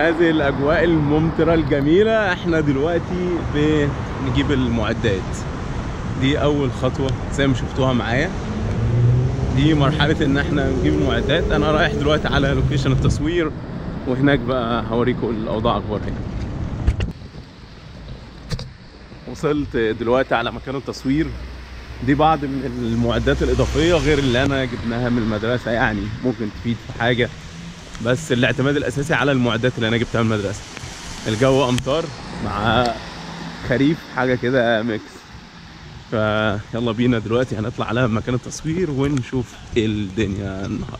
هذه الاجواء الممطره الجميله احنا دلوقتي بنجيب المعدات دي اول خطوه زي ما شفتوها معايا دي مرحله ان احنا نجيب المعدات انا رايح دلوقتي على لوكيشن التصوير وهناك بقى هوريكم الاوضاع اخبارها ايه وصلت دلوقتي على مكان التصوير دي بعض من المعدات الإضافية غير اللي أنا جبناها من المدرسة يعني ممكن تفيد في حاجة بس الاعتماد الأساسي على المعدات اللي أنا جبتها من المدرسة الجو أمطار مع خريف حاجة كده ميكس فيلا بينا دلوقتي هنطلع على مكان التصوير ونشوف ايه الدنيا النهارده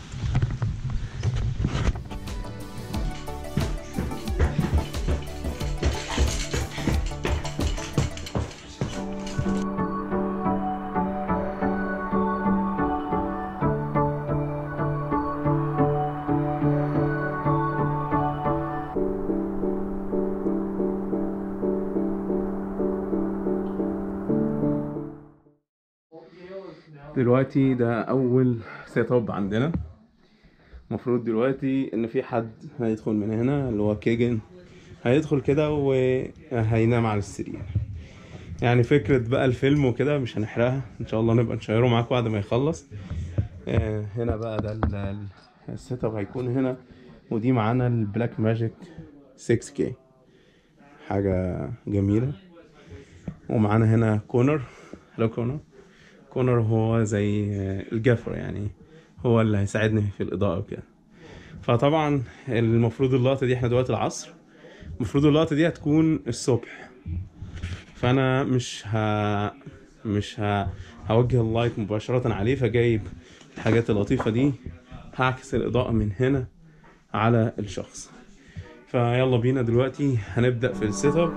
دلوقتي ده اول سيت اب عندنا المفروض دلوقتي ان في حد هيدخل من هنا اللي هو كيجن هيدخل كده وهينام على السرير يعني فكرة بقى الفيلم وكده مش هنحرقها ان شاء الله نبقى نشيره معاكم بعد ما يخلص آه، هنا بقى ده ال- ال- السيت اب هيكون هنا ودي معانا البلاك ماجيك 6K حاجة جميلة ومعانا هنا كونر هلو كونر كونر هو زي الجافر يعني هو اللي هيساعدني في الإضاءة وكده فطبعا المفروض اللقطة دي احنا دلوقتي العصر المفروض اللقطة دي هتكون الصبح فأنا مش ه... مش ه... هوجه اللايت مباشرة عليه فجايب الحاجات اللطيفة دي هعكس الإضاءة من هنا على الشخص فيلا بينا دلوقتي هنبدأ في السيت اب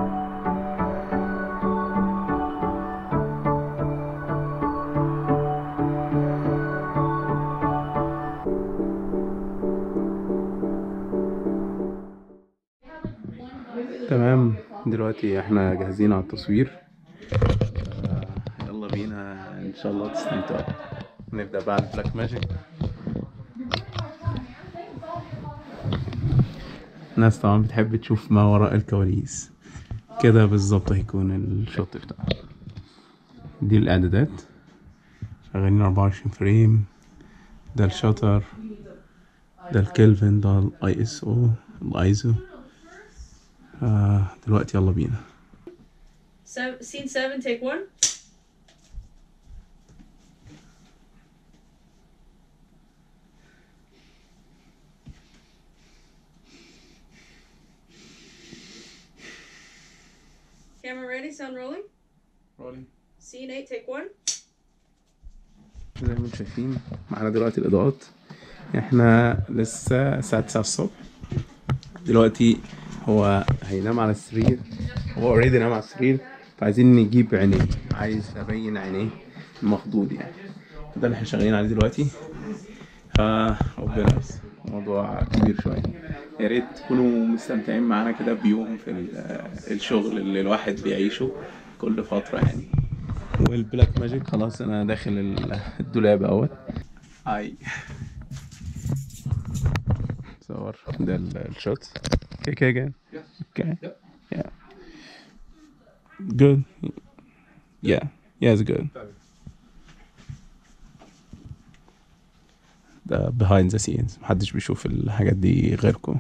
تمام دلوقتي احنا جاهزين على التصوير ف- يلا بينا ان شاء الله تستمتعوا نبدأ بقى البلاك ماجيك الناس طبعا بتحب تشوف ما وراء الكواليس كده بالظبط هيكون الشوت بتاعه دي الاعدادات شغالين 24 فريم ده الشاتر ده الكلفن ده الاي اس او الايزو آه دلوقتي يلا بينا Seven, scene seven, take one. Camera ready, sound rolling. Scene eight, take one. زي ما انتم شايفين معانا دلوقتي الاضاءات احنا لسه الساعة 9 الصبح دلوقتي هو هينام على السرير هو اوريدي نام على السرير فعايزين نجيب عينيه عايز ابين عينيه المخضوض يعني ده اللي احنا شغالين عليه دلوقتي فربنا يستر. الموضوع كبير شوية يا ريت تكونوا مستمتعين معانا كده بيوم في ال- الشغل اللي الواحد بيعيشه كل فترة يعني والبلاك ماجيك خلاص انا داخل ال- الدولاب اهوت هاي صور ده ال- الشوت اوكي اوكي again okay yeah good yeah yeah it's good ده behind the scenes محدش بيشوف الحاجات دي غيركم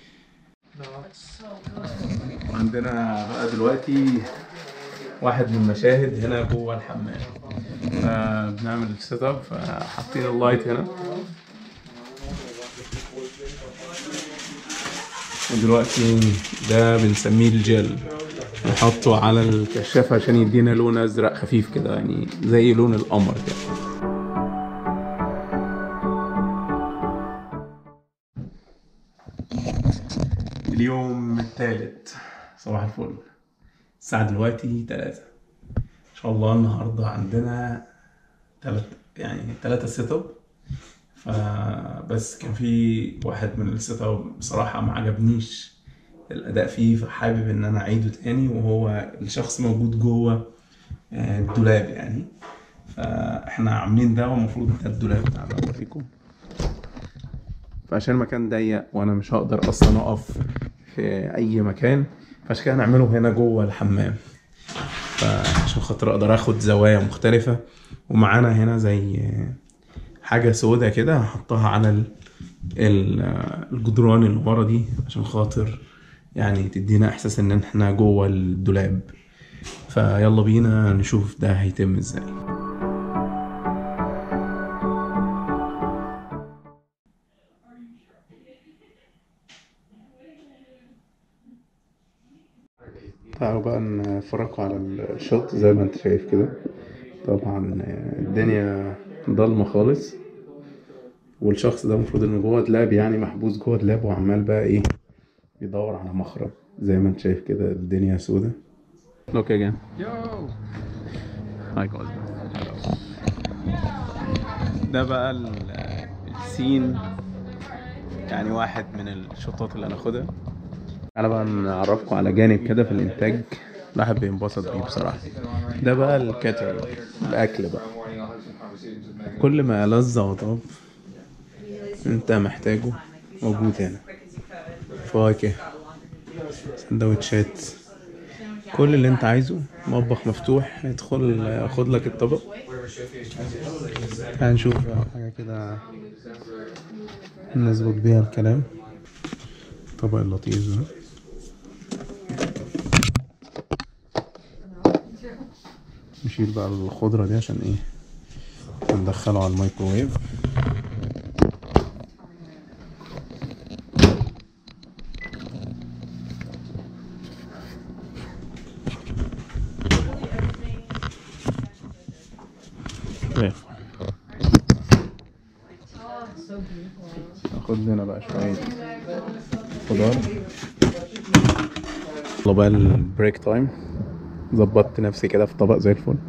عندنا بقى دلوقتي واحد من المشاهد هنا جوه الحمام آه بنعمل السيت اب فحاطين اللايت هنا ودلوقتي ده بنسميه الجل نحطه على الكشاف عشان يدينا لون ازرق خفيف كده يعني زي لون القمر كده اليوم الثالث صباح الفل الساعة دلوقتي تلاتة إن شاء الله النهاردة عندنا تلات يعني تلاتة سيت اب فبس كان في واحد من السيت اب بصراحة ما عجبنيش الأداء فيه فحابب إن أنا أعيده تاني وهو الشخص موجود جوه آه، الدولاب يعني فإحنا عاملين ده والمفروض ده الدولاب بتاعنا أوريكم فعشان المكان ضيق وانا مش هقدر اصلا اقف في اي مكان فعشان كده هنعمله هنا جوه الحمام فعشان خاطر اقدر اخد زوايا مختلفة ومعانا هنا زي حاجة سودة كده هحطها على ال- ال- الجدران اللي ورا دي عشان خاطر يعني تدينا احساس ان احنا جوه الدولاب فيلا بينا نشوف ده هيتم ازاي تعالوا بقى نفرجوا على الشوت زي ما انت شايف كده طبعا الدنيا ضلمة خالص والشخص ده المفروض انه جوه دولاب يعني محبوس جوه دولاب وعمال بقى ايه بيدور على مخرج زي ما انت شايف كده الدنيا سودة Look again. Yo! Hi guys. ده بقى ال- السين يعني واحد من الشطات اللي هناخدها انا بقى نعرفكم على جانب كده في الانتاج الواحد بينبسط بيه بصراحة ده بقى الكاترينج الاكل بقى كل ما لذ وطاب انت محتاجه موجود هنا فواكه سندوتشات كل اللي انت عايزه مطبخ مفتوح ادخل خد لك الطبق تعال نشوف حاجة كده نظبط بيها الكلام الطبق اللطيف ده نشيل بقى الخضرة دي عشان ايه ندخله على الميكروويف زي الفل. ناخد لنا بقى شوية خضار يلا بقى البريك تايم ظبطت نفسي كده في طبق زي الفل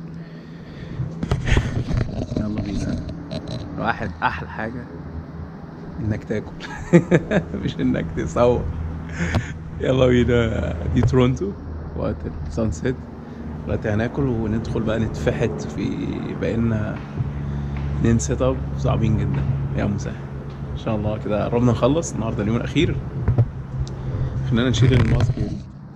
يلا بينا واحد احلى حاجة انك تاكل مش انك تصور يلا بينا دي تورونتو وقت السانسيت دلوقتي هناكل وندخل بقى نتفحت في بقينا اتنين سيت اب صعبين جدا يا مسهل ان شاء الله كده قربنا نخلص النهارده اليوم الاخير خلينا نشيل الماسك دي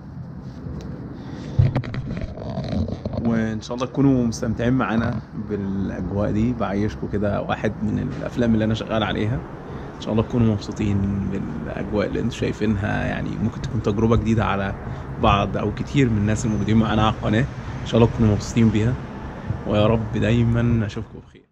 وان شاء الله تكونوا مستمتعين معانا بالاجواء دي بعيشكم كده واحد من الافلام اللي انا شغال عليها ان شاء الله تكونوا مبسوطين بالاجواء اللي انتم شايفينها يعني ممكن تكون تجربه جديده على بعض او كتير من الناس الموجودين معانا على القناه ان شاء الله تكونوا مبسوطين بيها ويا رب دايما اشوفكم بخير